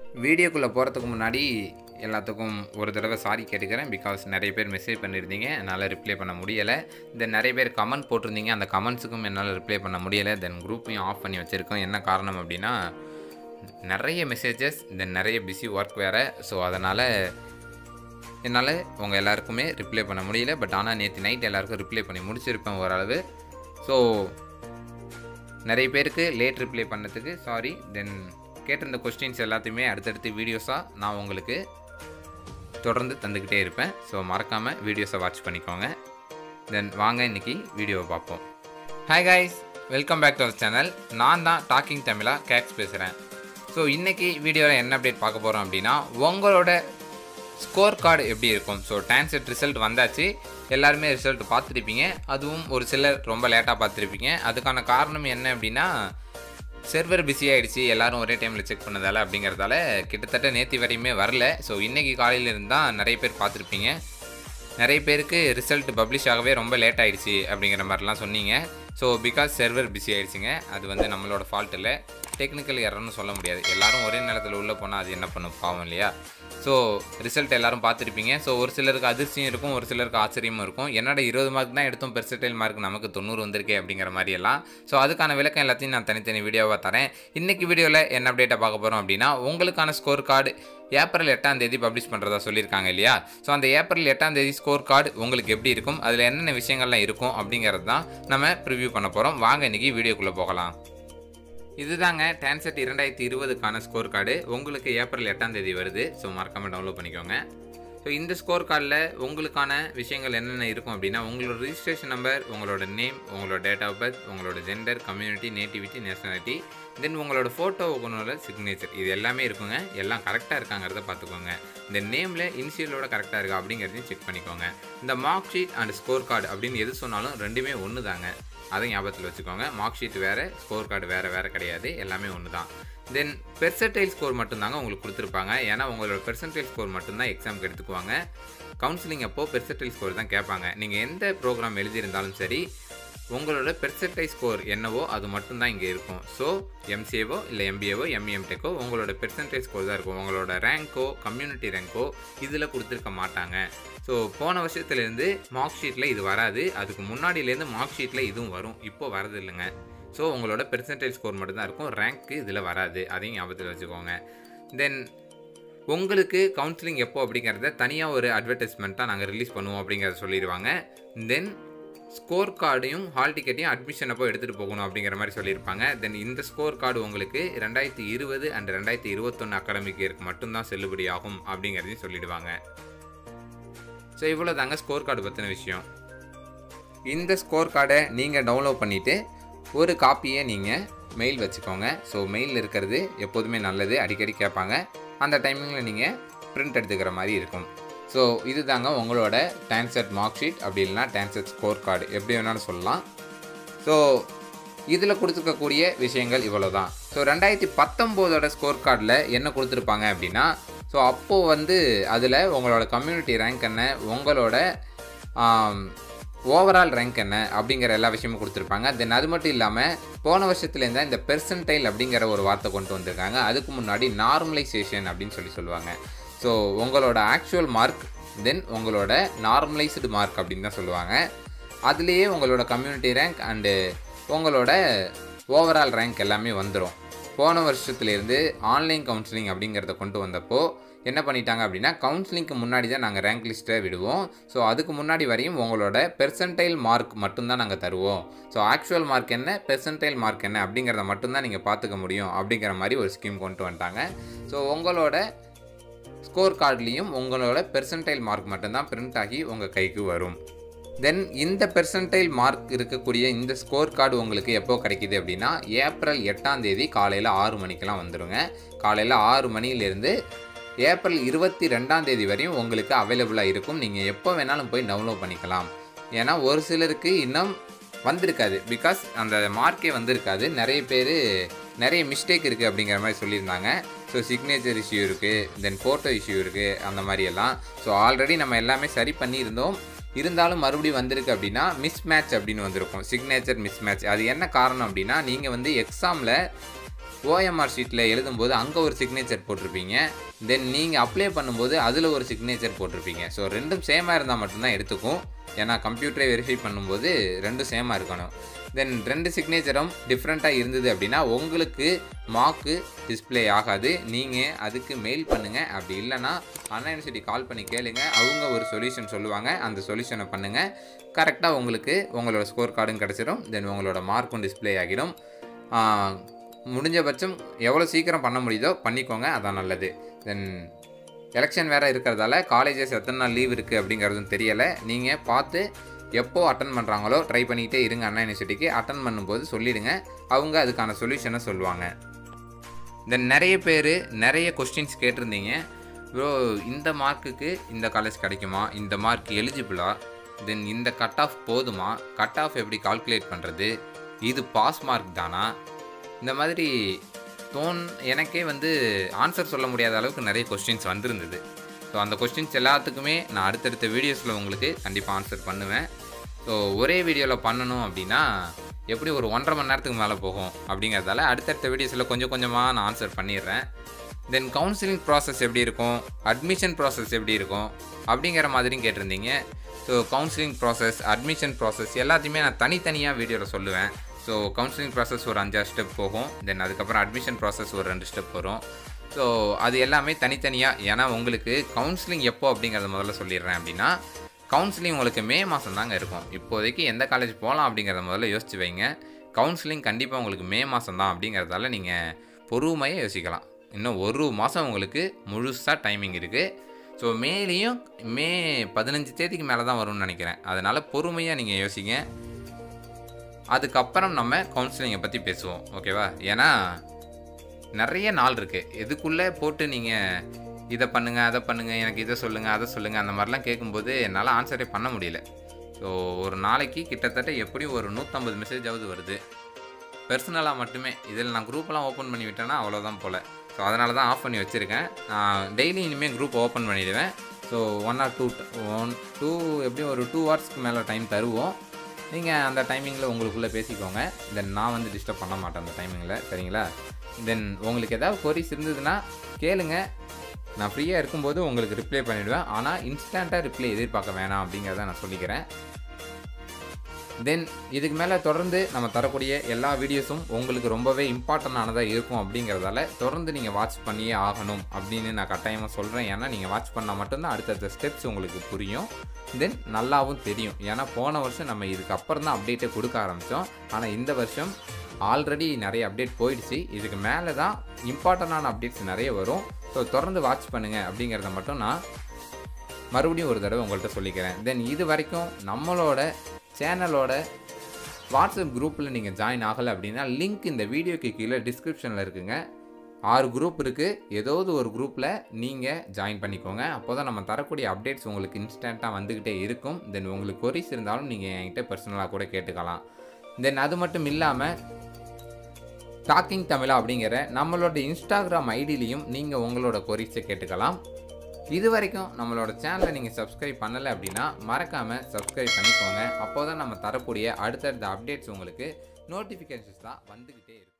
வீடியோக்குள்ளே போகிறதுக்கு முன்னாடி எல்லாத்துக்கும் ஒரு தடவை சாரி கேட்டுக்கிறேன் பிகாஸ் நிறைய பேர் மெசேஜ் பண்ணியிருந்தீங்க என்னால் ரிப்ளை பண்ண முடியலை தென் நிறைய பேர் கமெண்ட் போட்டிருந்தீங்க அந்த கமெண்ட்ஸுக்கும் என்னால் ரிப்ளை பண்ண முடியலை தென் குரூப்பையும் ஆஃப் பண்ணி வச்சுருக்கோம் என்ன காரணம் அப்படின்னா நிறைய மெசேஜஸ் தென் நிறைய பிஸி ஒர்க் வேறு ஸோ அதனால் என்னால் உங்கள் எல்லாருக்குமே ரிப்ளை பண்ண முடியல பட் ஆனால் நேற்று நைட் எல்லாருக்கும் ரிப்ளை பண்ணி முடிச்சிருப்பேன் ஓரளவு ஸோ நிறைய பேருக்கு லேட் ரிப்ளை பண்ணதுக்கு சாரி தென் கேட்டிருந்த கொஸ்டின்ஸ் எல்லாத்தையுமே அடுத்தடுத்து வீடியோஸாக நான் உங்களுக்கு தொடர்ந்து தந்துக்கிட்டே இருப்பேன் ஸோ மறக்காமல் வீடியோஸை வாட்ச் பண்ணிக்கோங்க தென் வாங்க இன்றைக்கி வீடியோவை பார்ப்போம் hi guys welcome back to our channel நான் தான் டாக்கிங் தமிழா கேக்ஸ் பேசுகிறேன் ஸோ இன்றைக்கி வீடியோவில் என்ன அப்டேட் பார்க்க போகிறோம் அப்படின்னா உங்களோட ஸ்கோர் கார்டு எப்படி இருக்கும் ஸோ டான்செட் ரிசல்ட் வந்தாச்சு எல்லாருமே ரிசல்ட் பார்த்துருப்பீங்க அதுவும் ஒரு சிலர் ரொம்ப லேட்டாக பார்த்துருப்பீங்க அதுக்கான காரணம் என்ன அப்படின்னா சர்வர் பிஸி ஆகிடுச்சு எல்லாரும் ஒரே டைமில் செக் பண்ணதால அப்படிங்கிறதால கிட்டத்தட்ட நேற்று வரையுமே வரல ஸோ இன்றைக்கி காலையில் இருந்தால் நிறைய பேர் பார்த்துருப்பீங்க நிறைய பேருக்கு ரிசல்ட் பப்ளிஷ் ஆகவே ரொம்ப லேட் ஆகிடுச்சு அப்படிங்கிற மாதிரிலாம் சொன்னீங்க ஸோ பிகாஸ் சர்வர் பிஸி ஆகிடுச்சிங்க அது வந்து நம்மளோட ஃபால்ட் இல்லை டெக்னிக்கல் எரர்னு சொல்ல முடியாது எல்லாரும் ஒரே நேரத்தில் உள்ளே போனால் அது என்ன பண்ணும் பாவம் இல்லையா ஸோ ரிசல்ட் எல்லாரும் பார்த்துருப்பீங்க ஸோ ஒரு சிலருக்கு அதிர்ச்சியும் இருக்கும் ஒரு சிலருக்கு ஆச்சரியமும் இருக்கும் என்னோட இருபது மார்க் தான் எடுத்தோம் பெர்சன்டைல் மார்க் நமக்கு தொண்ணூறு வந்திருக்கே அப்படிங்கிற மாதிரி எல்லாம் ஸோ அதுக்கான விளக்கம் எல்லாத்தையும் நான் தனித்தனி வீடியோவாக தரேன் இன்றைக்கி வீடியோவில் என்ன அப்டேட்டை பார்க்க போகிறோம் அப்படின்னா உங்களுக்கான ஸ்கோர் கார்டு ஏப்ரல் எட்டாம் தேதி பப்ளிஷ் பண்ணுறதா சொல்லியிருக்காங்க இல்லையா ஸோ அந்த ஏப்ரல் எட்டாம் தேதி ஸ்கோர் கார்டு உங்களுக்கு எப்படி இருக்கும் அதில் என்னென்ன விஷயங்கள்லாம் இருக்கும் அப்படிங்கிறது தான் நம்ம ப்ரிவ்யூ பண்ண போகிறோம் வாங்க இன்றைக்கி வீடியோக்குள்ளே போகலாம் இதுதாங்க டான்செட் இரண்டாயிரத்தி இருபதுக்கான ஸ்கோர் கார்டு உங்களுக்கு ஏப்ரல் எட்டாம் தேதி வருது ஸோ மறக்காமல் டவுன்லோட் பண்ணிக்கோங்க ஸோ இந்த ஸ்கோர் கார்டில் உங்களுக்கான விஷயங்கள் என்னென்ன இருக்கும் அப்படின்னா உங்களோட ரிஜிஸ்ட்ரேஷன் நம்பர் உங்களோட நேம் உங்களோட டேட் ஆஃப் பர்த் உங்களோட gender community nativity nationality then உங்களோட ஃபோட்டோ உங்களோட சிக்னேச்சர் இது எல்லாமே இருக்குங்க எல்லாம் கரெக்டாக இருக்காங்கிறத பார்த்துக்கோங்க இந்த நேமில் இனிஷியலோட கரெக்டாக இருக்கா அப்படிங்கிறதையும் செக் பண்ணிக்கோங்க இந்த mark sheet and score card அப்படின்னு எது சொன்னாலும் ரெண்டுமே ஒன்று தாங்க அதை ஞாபகத்தில் வச்சுக்கோங்க மார்க் ஷீட் வேறு ஸ்கோர் கார்டு வேறு வேறு கிடையாது எல்லாமே ஒன்று தான் தென் பெர்சன்டைல் ஸ்கோர் மட்டும்தாங்க உங்களுக்கு கொடுத்துருப்பாங்க ஏன்னா உங்களோட பெர்சன்டைல் ஸ்கோர் மட்டும்தான் எக்ஸாமுக்கு எடுத்துக்குவாங்க கவுன்சிலிங் அப்போது பெர்சன்டைல் ஸ்கோர் தான் கேட்பாங்க நீங்கள் எந்த ப்ரோக்ராம் எழுதியிருந்தாலும் சரி உங்களோட பெர்சன்டைல் ஸ்கோர் என்னவோ அது மட்டும்தான் இங்கே இருக்கும் ஸோ எம்சிஏவோ இல்லை எம்பிஏவோ எம்இஎம்டெக்கோ உங்களோட பெர்சன்டைல் ஸ்கோர் தான் இருக்கும் உங்களோட ரேங்க்கோ கம்யூனிட்டி ரேங்க்கோ இதில் கொடுத்துருக்க மாட்டாங்க ஸோ போன வருஷத்துலேருந்து மார்க் ஷீட்டில் இது வராது அதுக்கு முன்னாடியிலேருந்து மார்க் ஷீட்டில் இதுவும் வரும் இப்போ வரது இல்லைங்க ஸோ உங்களோட பெர்சன்டேஜ் ஸ்கோர் மட்டும்தான் இருக்கும் ரேங்க்கு இதில் வராது அதையும் ஞாபகத்தில் வச்சுக்கோங்க தென் உங்களுக்கு கவுன்சிலிங் எப்போ அப்படிங்கிறத தனியாக ஒரு அட்வர்டைஸ்மெண்ட்டாக நாங்கள் ரிலீஸ் பண்ணுவோம் அப்படிங்கிறத சொல்லிடுவாங்க தென் ஸ்கோர் கார்டையும் ஹால் டிக்கெட்டையும் அட்மிஷன் அப்போ எடுத்துகிட்டு போகணும் அப்படிங்கிற மாதிரி சொல்லியிருப்பாங்க தென் இந்த ஸ்கோர் கார்டு உங்களுக்கு ரெண்டாயிரத்தி இருபது அண்ட் ரெண்டாயிரத்தி இருபத்தொன்று அகாடமிக் இயருக்கு மட்டும்தான் செல்லுபடி ஆகும் அப்படிங்கிறதையும் சொல்லிடுவாங்க ஸோ இவ்வளோ தாங்க ஸ்கோர் கார்டு பற்றின விஷயம் இந்த ஸ்கோர் கார்டை நீங்கள் டவுன்லோட் பண்ணிவிட்டு ஒரு காப்பியை நீங்கள் மெயில் வச்சுக்கோங்க ஸோ மெயிலில் இருக்கிறது எப்போதுமே நல்லது அடிக்கடி கேட்பாங்க அந்த டைமிங்கில் நீங்கள் பிரிண்ட் எடுத்துக்கிற மாதிரி இருக்கும் ஸோ இது தாங்க உங்களோட டான்செட் மார்க் ஷீட் அப்படி இல்லைனா டான்செட் ஸ்கோர் கார்டு எப்படி வேணாலும் சொல்லலாம் ஸோ இதில் கொடுத்துருக்கக்கூடிய விஷயங்கள் இவ்வளோ தான் ஸோ ரெண்டாயிரத்தி பத்தொம்போதோட ஸ்கோர் கார்டில் என்ன கொடுத்துருப்பாங்க அப்படின்னா ஸோ அப்போது வந்து அதில் உங்களோட கம்யூனிட்டி ரேங்க் என்ன உங்களோட ஓவரால் ரேங்க் என்ன அப்படிங்கிற எல்லா விஷயமும் கொடுத்துருப்பாங்க தென் அது மட்டும் இல்லாமல் போன வருஷத்துலேருந்து இந்த பெர்சன்டைல் அப்படிங்கிற ஒரு வார்த்தை கொண்டு வந்திருக்காங்க அதுக்கு முன்னாடி நார்மலைசேஷன் அப்படின்னு சொல்லி சொல்லுவாங்க ஸோ உங்களோட ஆக்சுவல் மார்க் தென் உங்களோட நார்மலைஸ்டு மார்க் அப்படின்னு தான் சொல்லுவாங்க அதுலேயே உங்களோட கம்யூனிட்டி ரேங்க் அண்டு உங்களோட ஓவரால் ரேங்க் எல்லாமே வந்துடும் போன வருஷத்துலேருந்து ஆன்லைன் கவுன்சிலிங் அப்படிங்கிறத கொண்டு வந்தப்போ என்ன பண்ணிட்டாங்க அப்படின்னா கவுன்சிலிங்க்கு முன்னாடி தான் நாங்கள் ரேங்க் லிஸ்ட்டை விடுவோம் ஸோ அதுக்கு முன்னாடி வரையும் உங்களோட பெர்சன்டைல் மார்க் மட்டும்தான் நாங்கள் தருவோம் ஸோ ஆக்சுவல் மார்க் என்ன பெர்சன்டைல் மார்க் என்ன அப்படிங்கிறத மட்டும்தான் நீங்கள் பார்த்துக்க முடியும் அப்படிங்கிற மாதிரி ஒரு ஸ்கீம் கொண்டு வந்துட்டாங்க ஸோ உங்களோட ஸ்கோர் கார்ட்லேயும் உங்களோட பெர்சன்டைல் மார்க் மட்டும்தான் பிரிண்ட் ஆகி உங்கள் கைக்கு வரும் தென் இந்த பெர்சன்டைல் மார்க் இருக்கக்கூடிய இந்த ஸ்கோர் கார்டு உங்களுக்கு எப்போ கிடைக்கிது அப்படின்னா ஏப்ரல் எட்டாம் தேதி காலையில் ஆறு மணிக்கெலாம் வந்துடுங்க காலையில் ஆறு மணிலேருந்து ஏப்ரல் இருபத்தி ரெண்டாம் தேதி வரையும் உங்களுக்கு அவைலபிளாக இருக்கும் நீங்கள் எப்போ வேணாலும் போய் டவுன்லோட் பண்ணிக்கலாம் ஏன்னா ஒரு சிலருக்கு இன்னும் வந்திருக்காது பிகாஸ் அந்த மார்க்கே வந்திருக்காது நிறைய பேர் நிறைய மிஸ்டேக் இருக்குது அப்படிங்கிற மாதிரி சொல்லியிருந்தாங்க ஸோ சிக்னேச்சர் இஷ்யூ இருக்குது தென் ஃபோட்டோ இஷ்யூ இருக்குது அந்த மாதிரி எல்லாம் ஸோ ஆல்ரெடி நம்ம எல்லாமே சரி பண்ணியிருந்தோம் இருந்தாலும் மறுபடியும் வந்திருக்கு அப்படின்னா மிஸ் மேட்ச் அப்படின்னு வந்திருக்கும் சிக்னேச்சர் மிஸ் மேட்ச் அது என்ன காரணம் அப்படின்னா நீங்கள் வந்து எக்ஸாமில் ஓஎம்ஆர் ஷீட்டில் எழுதும்போது அங்கே ஒரு சிக்னேச்சர் போட்டிருப்பீங்க தென் நீங்கள் அப்ளை பண்ணும்போது அதில் ஒரு சிக்னேச்சர் போட்டிருப்பீங்க ஸோ ரெண்டும் சேமாக இருந்தால் மட்டும்தான் எடுத்துக்கும் ஏன்னா கம்ப்யூட்டரை வெரிஃபை பண்ணும்போது ரெண்டும் சேமாக இருக்கணும் தென் ரெண்டு சிக்னேச்சரும் டிஃப்ரெண்ட்டாக இருந்தது அப்படின்னா உங்களுக்கு மார்க்கு டிஸ்ப்ளே ஆகாது நீங்கள் அதுக்கு மெயில் பண்ணுங்கள் அப்படி இல்லைன்னா அண்ணா யூனிவர்சிட்டி கால் பண்ணி கேளுங்க அவங்க ஒரு சொல்யூஷன் சொல்லுவாங்க அந்த சொல்யூஷனை பண்ணுங்கள் கரெக்டாக உங்களுக்கு உங்களோட ஸ்கோர் கார்டும் கிடச்சிரும் தென் உங்களோட மார்க்கும் டிஸ்ப்ளே ஆகிடும் ஆஹ், முடிஞ்சபட்சம் எவ்வளோ சீக்கிரம் பண்ண முடியுதோ பண்ணிக்கோங்க அதான் நல்லது தென் எலெக்ஷன் வேறு இருக்கிறதால காலேஜஸ் எத்தனை நாள் லீவ் இருக்குது அப்படிங்கிறதும் தெரியலை நீங்கள் பார்த்து எப்போ அட்டன் பண்ணுறாங்களோ ட்ரை பண்ணிக்கிட்டே இருங்க அண்ணா யூனிவர்சிட்டிக்கு அட்டன் பண்ணும்போது சொல்லிடுங்க அவங்க அதுக்கான சொல்யூஷனை சொல்லுவாங்க தென் நிறைய பேர் நிறைய கொஸ்டின்ஸ் கேட்டிருந்தீங்க ப்ரோ இந்த மார்க்குக்கு இந்த காலேஜ் கிடைக்குமா இந்த மார்க் எலிஜிபிளா தென் இந்த கட் ஆஃப் போதுமா கட் ஆஃப் எப்படி கால்குலேட் பண்ணுறது இது பாஸ் மார்க் தானா இந்த மாதிரி தோன் எனக்கே வந்து ஆன்சர் சொல்ல முடியாத அளவுக்கு நிறைய கொஸ்டின்ஸ் வந்திருந்தது ஸோ அந்த கொஸ்டின்ஸ் எல்லாத்துக்குமே நான் அடுத்தடுத்த வீடியோஸில் உங்களுக்கு கண்டிப்பாக ஆன்சர் பண்ணுவேன் ஸோ ஒரே வீடியோவில் பண்ணணும் அப்படின்னா எப்படி ஒரு ஒன்றரை மணி நேரத்துக்கு மேலே போகும் அப்படிங்கிறதால அடுத்தடுத்த வீடியோஸில் கொஞ்சம் கொஞ்சமாக நான் ஆன்சர் பண்ணிடுறேன் தென் கவுன்சிலிங் ப்ராசஸ் எப்படி இருக்கும் அட்மிஷன் ப்ராசஸ் எப்படி இருக்கும் அப்படிங்கிற மாதிரியும் கேட்டிருந்தீங்க so counselling process admission process எல்லாத்தையுமே நான் தனித்தனியாக வீடியோவில் சொல்லுவேன் ஸோ கவுன்சிலிங் ப்ராசஸ் ஒரு அஞ்சாறு ஸ்டெப் போகும் தென் அதுக்கப்புறம் அட்மிஷன் ப்ராசஸ் ஒரு ரெண்டு ஸ்டெப் வரும் ஸோ அது எல்லாமே தனித்தனியாக ஏன்னா உங்களுக்கு கவுன்சிலிங் எப்போ அப்படிங்கிறத முதல்ல சொல்லிடுறேன் அப்படின்னா கவுன்சிலிங் உங்களுக்கு மே மாதம் தாங்க இருக்கும் இப்போதைக்கு எந்த காலேஜ் போகலாம் அப்படிங்கிறத முதல்ல யோசிச்சு வைங்க கவுன்சிலிங் கண்டிப்பாக உங்களுக்கு மே மாதம் தான் அப்படிங்கிறதால நீங்கள் பொறுமையாக யோசிக்கலாம் இன்னும் ஒரு மாதம் உங்களுக்கு முழுசாக டைமிங் இருக்குது ஸோ மேலேயும் மே பதினஞ்சு தேதிக்கு மேலே தான் வரும்னு நினைக்கிறேன் அதனால் பொறுமையாக நீங்கள் யோசிங்க அதுக்கப்புறம் நம்ம கவுன்சிலிங்கை பற்றி பேசுவோம் ஓகேவா ஏன்னா நிறைய நாள் இருக்குது எதுக்குள்ளே போட்டு நீங்கள் இதை பண்ணுங்கள் அதை பண்ணுங்கள் எனக்கு இதை சொல்லுங்கள் அதை சொல்லுங்கள் அந்த மாதிரிலாம் கேட்கும்போது என்னால் ஆன்சரே பண்ண முடியல ஸோ ஒரு நாளைக்கு கிட்டத்தட்ட எப்படியும் ஒரு நூற்றம்பது மெசேஜாவது வருது பர்சனலாக மட்டுமே இதில் நான் குரூப்லாம் ஓப்பன் பண்ணி விட்டேன்னா அவ்வளோதான் போல் ஸோ அதனால தான் ஆஃப் பண்ணி வச்சுருக்கேன் நான் டெய்லி இனிமேல் குரூப் ஓப்பன் பண்ணிடுவேன் so one or two one two எப்படியும் ஒரு டூ ஹவர்ஸ்க்கு மேலே டைம் தருவோம் நீங்கள் அந்த டைமிங்கில் உங்களுக்குள்ளே பேசிக்கோங்க தென் நான் வந்து டிஸ்டர்ப் பண்ண மாட்டேன் அந்த டைமிங்கில் சரிங்களா தென் உங்களுக்கு ஏதாவது கொரிஸ் இருந்ததுன்னா கேளுங்க நான் ஃப்ரீயாக இருக்கும்போது உங்களுக்கு ரிப்ளை பண்ணிவிடுவேன் ஆனால் இன்ஸ்டண்ட்டாக ரிப்ளை எதிர்பார்க்க வேணாம் அப்படிங்கிறத நான் சொல்லிக்கிறேன் தென் இதுக்கு மேலே தொடர்ந்து நம்ம தரக்கூடிய எல்லா வீடியோஸும் உங்களுக்கு ரொம்பவே இம்பார்ட்டண்டானதாக இருக்கும் அப்படிங்கிறதால தொடர்ந்து நீங்கள் வாட்ச் பண்ணியே ஆகணும் அப்படின்னு நான் கட்டாயமாக சொல்கிறேன் ஏன்னா நீங்கள் வாட்ச் பண்ணால் மட்டும்தான் அடுத்தடுத்த ஸ்டெப்ஸ் உங்களுக்கு புரியும் தென் நல்லாவும் தெரியும் ஏன்னா போன வருஷம் நம்ம இதுக்கு அப்புறம் தான் அப்டேட்டை கொடுக்க ஆரம்பித்தோம் ஆனால் இந்த வருஷம் ஆல்ரெடி நிறைய அப்டேட் போயிடுச்சு இதுக்கு மேலே தான் இம்பார்ட்டண்டான அப்டேட்ஸ் நிறைய வரும் ஸோ தொடர்ந்து வாட்ச் பண்ணுங்கள் அப்படிங்கிறத மட்டும் நான் மறுபடியும் ஒரு தடவை உங்கள்கிட்ட சொல்லிக்கிறேன் தென் இது வரைக்கும் நம்மளோட சேனலோட வாட்ஸ்அப் குரூப்பில் நீங்கள் ஜாயின் ஆகலை அப்படின்னா லிங்க் இந்த வீடியோக்கு கீழே டிஸ்கிரிப்ஷனில் இருக்குங்க ஆறு குரூப் இருக்குது ஏதாவது ஒரு குரூப்பில் நீங்கள் ஜாயின் பண்ணிக்கோங்க அப்போ தான் நம்ம தரக்கூடிய அப்டேட்ஸ் உங்களுக்கு இன்ஸ்டண்ட்டாக வந்துக்கிட்டே இருக்கும் தென் உங்களுக்கு கொரிஸ் இருந்தாலும் நீங்கள் என்கிட்ட பர்சனலாக கூட கேட்டுக்கலாம் தென் அது மட்டும் இல்லாமல் டாக்கிங் தமிழா அப்படிங்கிற நம்மளோட இன்ஸ்டாகிராம் ஐடியிலையும் நீங்கள் உங்களோட கொரிஸை கேட்டுக்கலாம் இது வரைக்கும் நம்மளோட சேனலை நீங்கள் சப்ஸ்கிரைப் பண்ணலை அப்படின்னா மறக்காமல் சப்ஸ்கிரைப் பண்ணிக்கோங்க அப்போ தான் நம்ம தரக்கூடிய அடுத்தடுத்த அப்டேட்ஸ் உங்களுக்கு நோட்டிஃபிகேஷன்ஸ் தான் வந்துக்கிட்டே இருக்கும்